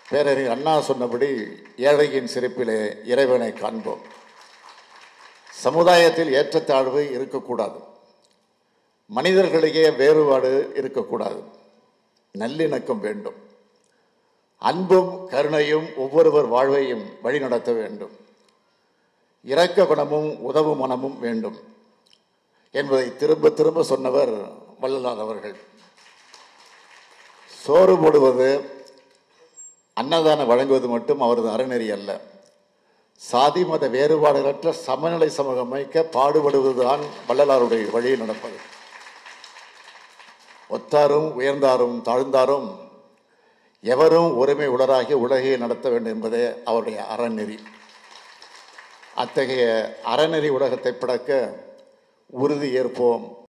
பேரறிஞர் அண்ணா சொன்னபடி ஏழையின் சிரிப்பிலே இறைவனை காண்போம் சமுதாயத்தில் ஏற்றத்தாழ்வு இருக்கக்கூடாது மனிதர்களிடையே வேறுபாடு இருக்கக்கூடாது நல்லிணக்கம் வேண்டும் அன்பும் கருணையும் ஒவ்வொருவர் வாழ்வையும் வழிநடத்த வேண்டும் இரக்க குணமும் உதவு மனமும் வேண்டும் என்பதை திரும்ப திரும்ப சொன்னவர் வள்ளலார் அவர்கள் சோறு போடுவது அன்னதானம் வழங்குவது மட்டும் அவரது அறநெறி அல்ல சாதி மத வேறுபாடுகளற்ற சமநிலை சமூகம் அமைக்க பாடுபடுவதுதான் வள்ளலாருடைய வழி நடப்பது ஒத்தாரும் உயர்ந்தாரும் தாழ்ந்தாரும் எவரும் ஒருமை உளராகி உலகை நடத்த வேண்டும் என்பதே அவருடைய அறநெறி அத்தகைய அறநெறி உலகத்தை படைக்க உறுதி ஏற்போம்